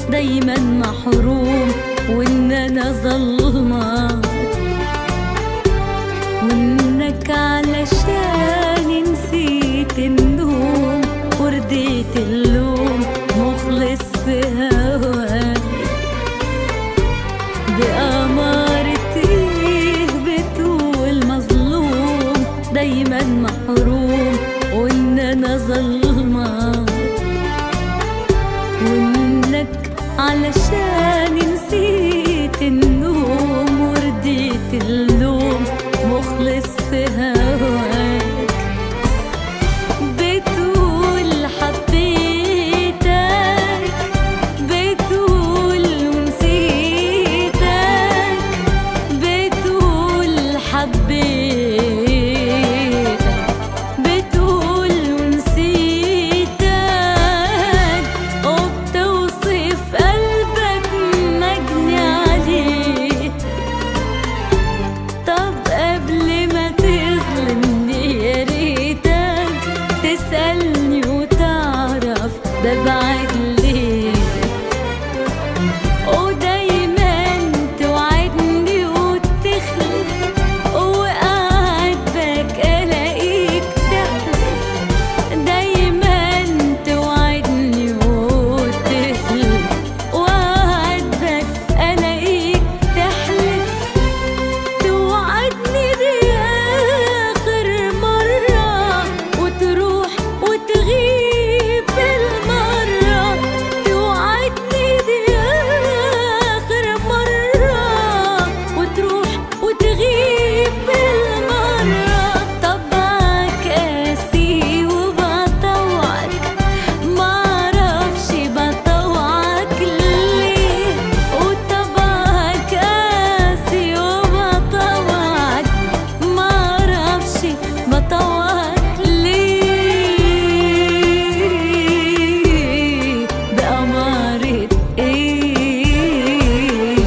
دايما محروم وان انا ظلمك وانك علشان نسيت النوم ورديت اللوم مخلص في هواك بأمارة ايه بتقول مظلوم دايما محروم وان انا ظلمك وانك علشان نسيت النوم ورديت اللوم مخلص في هواك بتقول حبيتك بتقول ونسيتك بتقول حبيتك بتقول ونسيتك وبتوصف قلبك مجني عليه طب قبل ما تظلمني يا ريتك تسألني وتعرف ده بعد ليه ودايما توعدني وتخلف وقعدك الاقيك تحلف دايما توعدني وتخلف وقعدك الاقيك تحلف توعدني دي آخر مرة وتروح وتغيب بالمرة توعدني دي آخر مرة وتروح وتغيب بالمرة طبعك قاسي وبطوعك معرفش بطوعك ليه وطبعك قاسي وبطوعك معرفش بطوعك ليه بأمارة ايه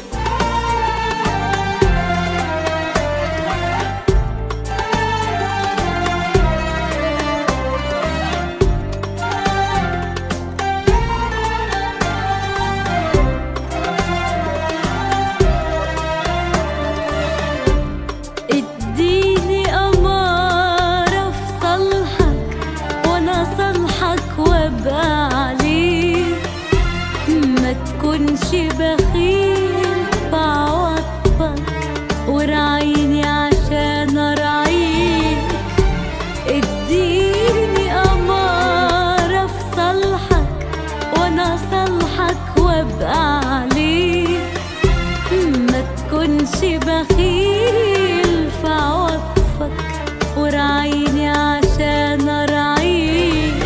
اديني أمارة في صالحك وانا صالحك وابقى عليك ما تكونش بخيل بعوضك وراعيني عشان ارعيك اديني أمارة في صالحك وانا صالحك وابقى عليك ما تكونش بخيل في عواطفك وراعيني عشان ارعيك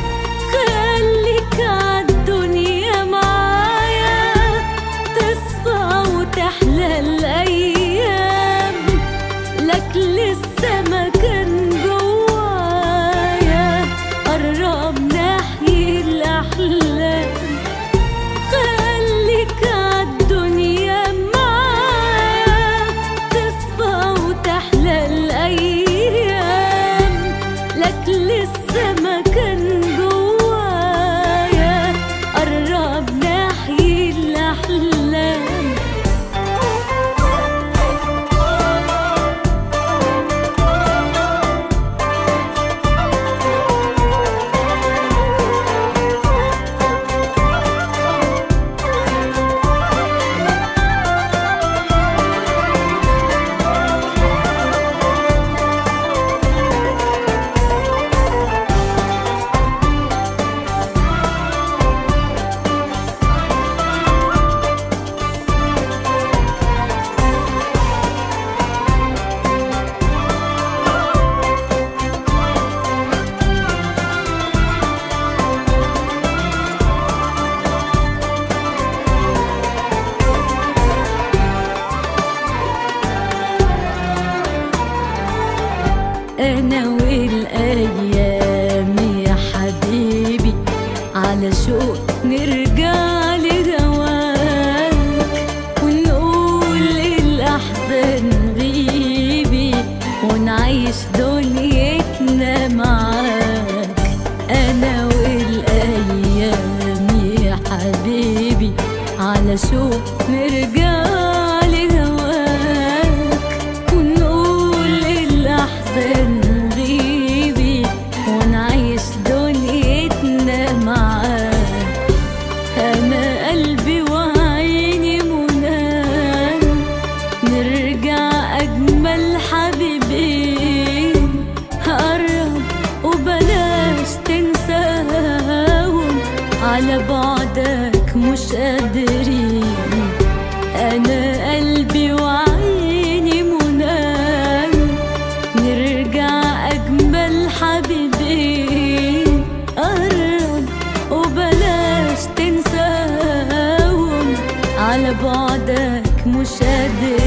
خليك عالدنيا معايا تصفى وتحلى الايام لك لسه مكان جوايا قرب ناحية الاحلام خليك عالدنيا معايا حبيبي على شوق نرجع لهواك ونقول الأحزان غيبي ونعيش دنيتنا معاك أنا قلبي وعيني منام نرجع أجمل حبيبين قرب وبلاش تنساهم على بعدك مش قادرين أنا قلبي وعيني منام نرجع أجمل حبيبين قرب وبلاش تنساهم على بعدك مش قادر